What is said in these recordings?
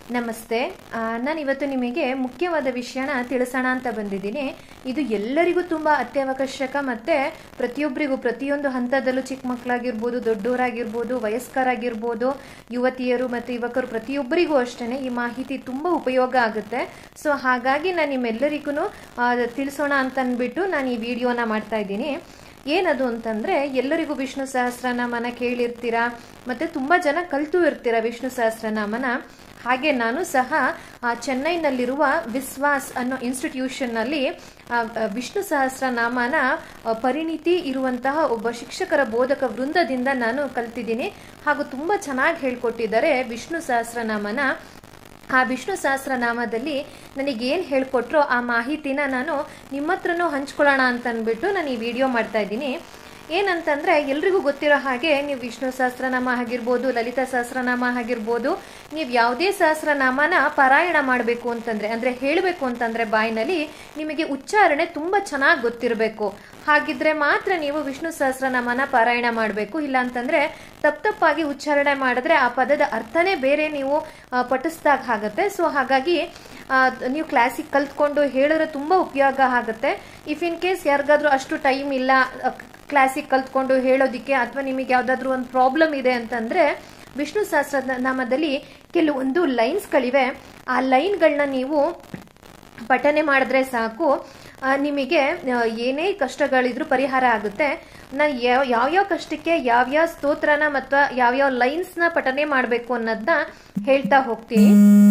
ನಮಸ್ತೆ ನಾನು ಇವತ್ತು ನಿಮಗೆ ಮುಖ್ಯವಾದ ವಿಷಯನ ತಿಳಿಸೋಣ ಅಂತ ಬಂದಿದ್ದೀನಿ ಇದು ಎಲ್ಲರಿಗೂ ತುಂಬ ಅತ್ಯವಶ್ಯಕ ಮತ್ತು ಪ್ರತಿಯೊಬ್ಬರಿಗೂ ಪ್ರತಿಯೊಂದು ಹಂತದಲ್ಲೂ ಚಿಕ್ಕ ಮಕ್ಕಳಾಗಿರ್ಬೋದು ದೊಡ್ಡವರಾಗಿರ್ಬೋದು ವಯಸ್ಕರಾಗಿರ್ಬೋದು ಯುವತಿಯರು ಮತ್ತು ಯುವಕರು ಪ್ರತಿಯೊಬ್ಬರಿಗೂ ಅಷ್ಟೇ ಈ ಮಾಹಿತಿ ತುಂಬ ಉಪಯೋಗ ಆಗುತ್ತೆ ಸೊ ಹಾಗಾಗಿ ನಾನು ನಿಮ್ಮೆಲ್ಲರಿಗೂ ತಿಳಿಸೋಣ ಅಂತ ಅಂದ್ಬಿಟ್ಟು ನಾನು ಈ ವಿಡಿಯೋನ ಮಾಡ್ತಾ ಇದ್ದೀನಿ ಏನದು ಅಂತಂದ್ರೆ ಎಲ್ಲರಿಗೂ ವಿಷ್ಣು ಸಹಸ್ರನಾಮನ ಕೇಳಿರ್ತೀರಾ ಮತ್ತೆ ತುಂಬಾ ಜನ ಕಲ್ತು ಇರ್ತೀರಾ ವಿಷ್ಣು ಸಹಸ್ರನಾಮನ ಹಾಗೆ ನಾನು ಸಹ ಆ, ಚೆನ್ನೈನಲ್ಲಿರುವ ವಿಶ್ವಾಸ್ ಅನ್ನೋ ಇನ್ಸ್ಟಿಟ್ಯೂಷನ್ನಲ್ಲಿ ಆ, ಆ, ವಿಷ್ಣು ಸಹಸ್ರನಾಮನ ಆ, ಪರಿಣಿತಿ ಇರುವಂತಹ ಒಬ್ಬ ಶಿಕ್ಷಕರ ಬೋಧಕ ವೃಂದದಿಂದ ನಾನು ಕಲ್ತಿದ್ದೀನಿ ಹಾಗೂ ತುಂಬ ಚೆನ್ನಾಗಿ ಹೇಳ್ಕೊಟ್ಟಿದ್ದಾರೆ ವಿಷ್ಣು ಸಹಸ್ರನಾಮನ ಆ ವಿಷ್ಣು ಸಹಸ್ರನಾಮದಲ್ಲಿ ನನಗೇನು ಹೇಳ್ಕೊಟ್ರೋ ಆ ಮಾಹಿತಿನ ನಾನು ನಿಮ್ಮ ಹತ್ರನೂ ಹಂಚ್ಕೊಳ್ಳೋಣ ಅಂತ ಅಂದ್ಬಿಟ್ಟು ನಾನು ಈ ವಿಡಿಯೋ ಮಾಡ್ತಾ ಇದ್ದೀನಿ ಏನಂತಂದ್ರೆ ಎಲ್ರಿಗೂ ಗೊತ್ತಿರೋ ಹಾಗೆ ನೀವು ವಿಷ್ಣು ಸಹಸ್ರನಾಮ ಆಗಿರ್ಬೋದು ಲಲಿತಾ ಸಹಸ್ರನಾಮ ಆಗಿರ್ಬೋದು ನೀವು ಯಾವುದೇ ಸಹಸ್ರನಾಮನ ಪಾರಾಯಣ ಮಾಡಬೇಕು ಅಂತಂದ್ರೆ ಅಂದ್ರೆ ಹೇಳಬೇಕು ಅಂತಂದ್ರೆ ಬಾಯಿನಲ್ಲಿ ನಿಮಗೆ ಉಚ್ಚಾರಣೆ ತುಂಬಾ ಚೆನ್ನಾಗಿ ಗೊತ್ತಿರಬೇಕು ಹಾಗಿದ್ರೆ ಮಾತ್ರ ನೀವು ವಿಷ್ಣು ಸಹಸ್ರನಾಮನ ಪಾರಾಯಣ ಮಾಡಬೇಕು ಇಲ್ಲ ಅಂತಂದ್ರೆ ತಪ್ಪ ತಪ್ಪಾಗಿ ಉಚ್ಚಾರಣೆ ಮಾಡಿದ್ರೆ ಆ ಪದದ ಅರ್ಥನೇ ಬೇರೆ ನೀವು ಆ, ಪಠಿಸ್ದಾಗ ಆಗುತ್ತೆ ಸೊ ಹಾಗಾಗಿ ಆ, ನೀವು ಕ್ಲಾಸಿಗೆ ಕಲ್ತ್ಕೊಂಡು ಹೇಳಿದ್ರೆ ತುಂಬಾ ಉಪಯೋಗ ಆಗುತ್ತೆ ಇಫ್ ಇನ್ ಕೇಸ್ ಯಾರಿಗಾದ್ರೂ ಅಷ್ಟು ಟೈಮ್ ಇಲ್ಲ ಕ್ಲಾಸಿಗೆ ಕಲ್ತ್ಕೊಂಡು ಹೇಳೋದಿಕ್ಕೆ ಅಥವಾ ನಿಮಗೆ ಯಾವ್ದಾದ್ರು ಒಂದು ಪ್ರಾಬ್ಲಮ್ ಇದೆ ಅಂತಂದ್ರೆ ವಿಷ್ಣು ಸಹಸ್ರನಾಮದಲ್ಲಿ ಕೆಲವೊಂದು ಲೈನ್ಸ್ಗಳಿವೆ ಆ ಲೈನ್ಗಳನ್ನ ನೀವು ಪಠನೆ ಮಾಡಿದ್ರೆ ಸಾಕು ಆ, ನಿಮಗೆ ಆ, ಏನೇ ಕಷ್ಟಗಳಿದ್ರೂ ಪರಿಹಾರ ಆಗುತ್ತೆ ನಾನು ಯಾವ ಯಾವ್ಯಾವ ಕಷ್ಟಕ್ಕೆ ಯಾವ್ಯಾವ ಸ್ತೋತ್ರನ ಮತ್ತು ಯಾವ್ಯಾವ ಲೈನ್ಸ್ನ ಪಠನೆ ಮಾಡಬೇಕು ಅನ್ನೋದನ್ನ ಹೇಳ್ತಾ ಹೋಗ್ತೀನಿ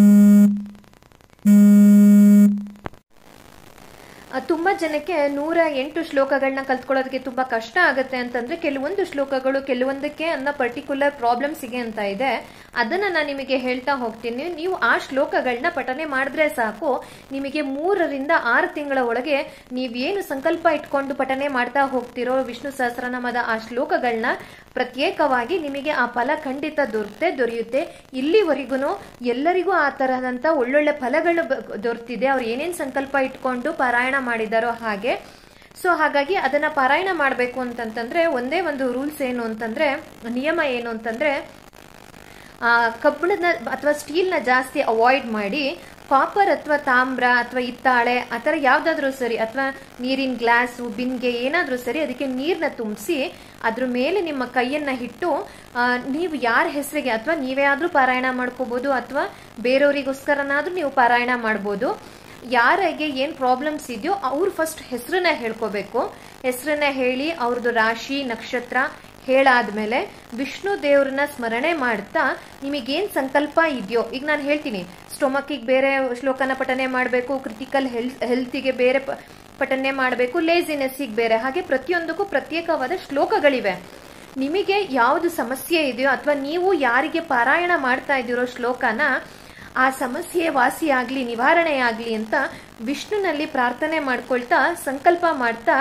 ಆ, ತುಂಬಾ ಜನಕ್ಕೆ ನೂರ ಎಂಟು ಶ್ಲೋಕಗಳನ್ನ ಕಲ್ತ್ಕೊಳ್ಳೋದಕ್ಕೆ ತುಂಬಾ ಕಷ್ಟ ಆಗುತ್ತೆ ಅಂತಂದ್ರೆ ಕೆಲವೊಂದು ಶ್ಲೋಕಗಳು ಕೆಲವೊಂದಕ್ಕೆ ಅನ್ನೋ ಪರ್ಟಿಕ್ಯುಲರ್ ಪ್ರಾಬ್ಲಮ್ಸಿಗೆ ಅಂತ ಇದೆ ಅದನ್ನ ನಾನು ನಿಮಗೆ ಹೇಳ್ತಾ ಹೋಗ್ತೀನಿ ನೀವು ಆ ಶ್ಲೋಕಗಳನ್ನ ಪಠನೆ ಮಾಡಿದ್ರೆ ಸಾಕು ನಿಮಗೆ ಮೂರರಿಂದ ಆರು ತಿಂಗಳ ಒಳಗೆ ನೀವೇನು ಸಂಕಲ್ಪ ಇಟ್ಕೊಂಡು ಪಠನೆ ಮಾಡ್ತಾ ಹೋಗ್ತಿರೋ ವಿಷ್ಣು ಸಹಸ್ರನಾಮದ ಆ ಶ್ಲೋಕಗಳನ್ನ ಪ್ರತ್ಯೇಕವಾಗಿ ನಿಮಗೆ ಆ ಫಲ ಖಂಡಿತ ದೊರತೆ ದೊರೆಯುತ್ತೆ ಇಲ್ಲಿವರೆಗೂ ಎಲ್ಲರಿಗೂ ಆ ತರಹದಂತ ಒಳ್ಳೊಳ್ಳೆ ಫಲಗಳು ಬ- ದೊರೆತಿದೆ ಅವ್ರು ಏನೇನ್ ಸಂಕಲ್ಪ ಇಟ್ಕೊಂಡು ಪಾರಾಯಣ ಮಾಡಿದಾರೋ ಹಾಗೆ ಸೊ ಹಾಗಾಗಿ ಅದನ್ನ ಪಾರಾಯಣ ಮಾಡಬೇಕು ಅಂತಂತಂದ್ರೆ ಒಂದೇ ಒಂದು ರೂಲ್ಸ್ ಏನು ಅಂತಂದ್ರೆ ನಿಯಮ ಏನು ಅಂತಂದ್ರೆ ಆ, ಕಬ್ಬಿಣದ ಅಥವಾ ಸ್ಟೀಲ್ನ ಜಾಸ್ತಿ ಅವಾಯ್ಡ್ ಮಾಡಿ ಕಾಪರ್ ಅಥವಾ ತಾಮ್ರ ಅಥವಾ ಹಿತ್ತಾಳೆ ಆ ಥರ ಯಾವ್ದಾದ್ರೂ ಸರಿ ಅಥವಾ ನೀರಿನ ಗ್ಲಾಸು ಬಿನ್ಗೆ ಏನಾದ್ರೂ ಸರಿ ಅದಕ್ಕೆ ನೀರನ್ನ ತುಂಬಿಸಿ ಅದ್ರ ಮೇಲೆ ನಿಮ್ಮ ಕೈಯನ್ನ ಇಟ್ಟು ಆ, ನೀವು ಯಾರ ಹೆಸರಿಗೆ ಅಥವಾ ನೀವೇ ಆದ್ರೂ ಪಾರಾಯಣ ಮಾಡ್ಕೋಬಹುದು ಅಥವಾ ಬೇರೆಯವರಿಗೋಸ್ಕರನಾದ್ರೂ ನೀವು ಪಾರಾಯಣ ಮಾಡ್ಬೋದು ಯಾರಿಗೆ ಏನ್ ಪ್ರಾಬ್ಲಮ್ಸ್ ಇದೆಯೋ ಅವ್ರು ಫಸ್ಟ್ ಹೆಸರನ್ನ ಹೇಳ್ಕೋಬೇಕು ಹೆಸರನ್ನ ಹೇಳಿ ಅವ್ರದ್ದು ರಾಶಿ ನಕ್ಷತ್ರ ಹೇಳಾದ್ಮೇಲೆ ವಿಷ್ಣು ದೇವ್ರನ್ನ ಸ್ಮರಣೆ ಮಾಡ್ತಾ ನಿಮಗೇನ್ ಸಂಕಲ್ಪ ಇದೆಯೋ ಈಗ ನಾನು ಹೇಳ್ತೀನಿ ಸ್ಟೊಮಕ್ಕಿಗೆ ಬೇರೆ ಶ್ಲೋಕನ ಪಠನೆ ಮಾಡಬೇಕು ಕ್ರಿಟಿಕಲ್ ಹೆಲ್ತ್ ಹೆಲ್ತಿಗೆ ಬೇರೆ ಪ- ಪಠನೆ ಮಾಡಬೇಕು ಲೇಸಿನೆಸ್ಸಿಗೆ ಬೇರೆ ಹಾಗೆ ಪ್ರತಿಯೊಂದಕ್ಕೂ ಪ್ರತ್ಯೇಕವಾದ ಶ್ಲೋಕಗಳಿವೆ ನಿಮಗೆ ಯಾವುದು ಸಮಸ್ಯೆ ಇದೆಯೋ ಅಥವಾ ನೀವು ಯಾರಿಗೆ ಪಾರಾಯಣ ಮಾಡ್ತಾ ಇದ್ದೀರೋ ಶ್ಲೋಕನ ಆ ಸಮಸ್ಯೆ ವಾಸಿಯಾಗ್ಲಿ ನಿವಾರಣೆ ಆಗ್ಲಿ ಅಂತ ವಿಷ್ಣುನಲ್ಲಿ ಪ್ರಾರ್ಥನೆ ಮಾಡ್ಕೊಳ್ತಾ ಸಂಕಲ್ಪ ಮಾಡ್ತಾ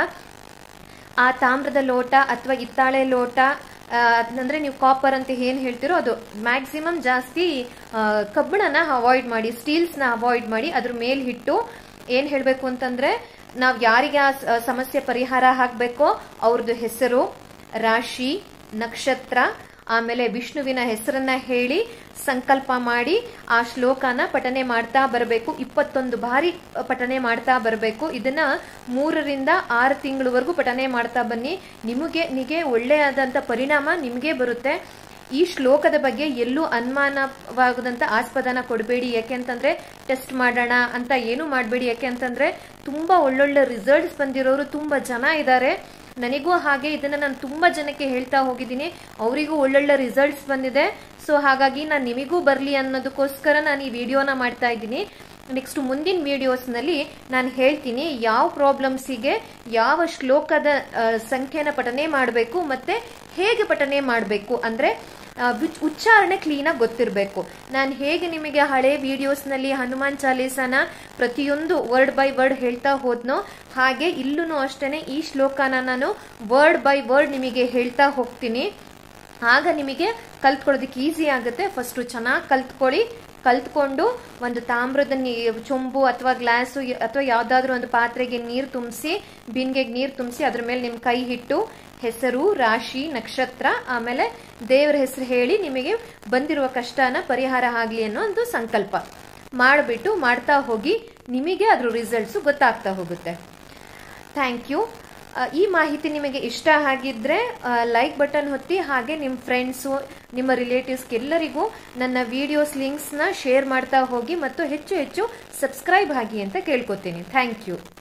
ಆ ತಾಮ್ರದ ಲೋಟ ಅಥವಾ ಹಿತ್ತಾಳೆ ಲೋಟ ಆ, ಅಂದ್ರೆ ನೀವು ಕಾಪರ್ ಅಂತ ಏನ್ ಹೇಳ್ತಿರೋ ಅದು ಮ್ಯಾಕ್ಸಿಮಮ್ ಜಾಸ್ತಿ ಆ, ಕಬ್ಬಿಣನ ಅವಾಯ್ಡ್ ಮಾಡಿ ಸ್ಟೀಲ್ಸ್ನ ಅವಾಯ್ಡ್ ಮಾಡಿ ಅದ್ರ ಮೇಲ್ ಇಟ್ಟು ಏನ್ ಹೇಳ್ಬೇಕು ಅಂತಂದ್ರೆ ನಾವ್ ಯಾರಿಗೆ ಆ ಸ- ಸಮಸ್ಯೆ ಪರಿಹಾರ ಹಾಕ್ಬೇಕೋ ಅವ್ರದ್ದು ಹೆಸರು ರಾಶಿ ನಕ್ಷತ್ರ ಆಮೇಲೆ ವಿಷ್ಣುವಿನ ಹೆಸರನ್ನ ಹೇಳಿ ಸಂಕಲ್ಪ ಮಾಡಿ ಆ ಶ್ಲೋಕನ ಪಠನೆ ಮಾಡ್ತಾ ಬರಬೇಕು ಇಪ್ಪತ್ತೊಂದು ಬಾರಿ ಪಠನೆ ಮಾಡ್ತಾ ಬರಬೇಕು ಇದನ್ನ ಮೂರರಿಂದ ಆರು ತಿಂಗಳವರೆಗೂ ಪಠನೆ ಮಾಡ್ತಾ ಬನ್ನಿ ನಿಮಗೆ ನಿಗೆ ಒಳ್ಳೆಯದಾದಂಥ ಪರಿಣಾಮ ನಿಮಗೆ ಬರುತ್ತೆ ಈ ಶ್ಲೋಕದ ಬಗ್ಗೆ ಎಲ್ಲೂ ಅನುಮಾನವಾಗದಂತ ಆಸ್ಪದನ ಕೊಡಬೇಡಿ ಯಾಕೆಂತಂದ್ರೆ ಟೆಸ್ಟ್ ಮಾಡೋಣ ಅಂತ ಏನು ಮಾಡಬೇಡಿ ಯಾಕೆ ಅಂತಂದ್ರೆ ತುಂಬಾ ಒಳ್ಳೊಳ್ಳೆ ರಿಸಲ್ಟ್ಸ್ ಬಂದಿರೋರು ತುಂಬಾ ಜನ ಇದ್ದಾರೆ ನನಗೂ ಹಾಗೆ ಇದನ್ನ ನಾನು ತುಂಬಾ ಜನಕ್ಕೆ ಹೇಳ್ತಾ ಹೋಗಿದ್ದೀನಿ ಅವರಿಗೂ ಒಳ್ಳೊಳ್ಳೆ ರಿಸಲ್ಟ್ಸ್ ಬಂದಿದೆ ಸೊ ಹಾಗಾಗಿ ನಾನು ನಿಮಗೂ ಬರಲಿ ಅನ್ನೋದಕ್ಕೋಸ್ಕರ ನಾನು ಈ ವಿಡಿಯೋನ ಮಾಡ್ತಾ ಇದ್ದೀನಿ ನೆಕ್ಸ್ಟ್ ಮುಂದಿನ ವಿಡಿಯೋಸ್ನಲ್ಲಿ ನಾನು ಹೇಳ್ತೀನಿ ಯಾವ ಪ್ರಾಬ್ಲಮ್ಸಿಗೆ ಯಾವ ಶ್ಲೋಕದ ಆ, ಸಂಖ್ಯೆನ ಪಠನೆ ಮಾಡಬೇಕು ಮತ್ತೆ ಹೇಗೆ ಪಠನೆ ಮಾಡಬೇಕು ಅಂದ್ರೆ ಆ, ವಿಚ್- ಉಚ್ಚಾರಣೆ ಕ್ಲೀನಾಗಿ ಗೊತ್ತಿರಬೇಕು ನಾನು ಹೇಗೆ ನಿಮಗೆ ಹಳೆ ವಿಡಿಯೋಸ್ನಲ್ಲಿ ಹನುಮಾನ್ ಚಾಲೀಸನ ಪ್ರತಿಯೊಂದು ವರ್ಡ್ ಬೈ ವರ್ಡ್ ಹೇಳ್ತಾ ಹೋದ್ನೋ ಹಾಗೆ ಇಲ್ಲೂ ಅಷ್ಟೇನೆ ಈ ಶ್ಲೋಕನ ನಾನು ವರ್ಡ್ ಬೈ ವರ್ಡ್ ನಿಮಗೆ ಹೇಳ್ತಾ ಹೋಗ್ತೀನಿ ಆಗ ನಿಮಗೆ ಕಲ್ತ್ಕೊಳ್ಳೋದಕ್ಕೆ ಈಸಿ ಆಗುತ್ತೆ ಫಸ್ಟು ಚೆನ್ನಾಗಿ ಕಲ್ತ್ಕೊಳ್ಳಿ ಕಲ್ತ್ಕೊಂಡು ಒಂದು ತಾಮ್ರದ ನೀ ಚೊಂಬು ಅಥವಾ ಗ್ಲಾಸು ಅಥವಾ ಯಾವುದಾದ್ರೂ ಒಂದು ಪಾತ್ರೆಗೆ ನೀರು ತುಂಬಿಸಿ ಬಿನ್ಗೆಗೆ ನೀರು ತುಂಬಿಸಿ ಅದ್ರ ಮೇಲೆ ನಿಮ್ಮ ಕೈ ಇಟ್ಟು ಹೆಸರು ರಾಶಿ ನಕ್ಷತ್ರ ಆಮೇಲೆ ದೇವರ ಹೆಸರು ಹೇಳಿ ನಿಮಗೆ ಬಂದಿರುವ ಕಷ್ಟನ ಪರಿಹಾರ ಆಗಲಿ ಅನ್ನೋ ಒಂದು ಸಂಕಲ್ಪ ಮಾಡಿಬಿಟ್ಟು ಮಾಡ್ತಾ ಹೋಗಿ ನಿಮಗೆ ಅದ್ರ ರಿಸಲ್ಟ್ಸು ಗೊತ್ತಾಗ್ತಾ ಹೋಗುತ್ತೆ ಥ್ಯಾಂಕ್ ಯು ಈ ಮಾಹಿತಿ ನಿಮಗೆ ಇಷ್ಟ ಆಗಿದ್ರೆ ಲೈಕ್ ಬಟನ್ ಒತ್ತಿ ಹಾಗೆ ನಿಮ್ಮ ಫ್ರೆಂಡ್ಸು ನಿಮ್ಮ ರಿಲೇಟಿವ್ಸ್ಗೆ ಎಲ್ಲರಿಗೂ ನನ್ನ ವಿಡಿಯೋಸ್ ಲಿಂಕ್ಸ್ನ ಶೇರ್ ಮಾಡ್ತಾ ಹೋಗಿ ಮತ್ತು ಹೆಚ್ಚು ಹೆಚ್ಚು ಸಬ್ಸ್ಕ್ರೈಬ್ ಆಗಿ ಅಂತ ಕೇಳ್ಕೊತೀನಿ ಥ್ಯಾಂಕ್ ಯು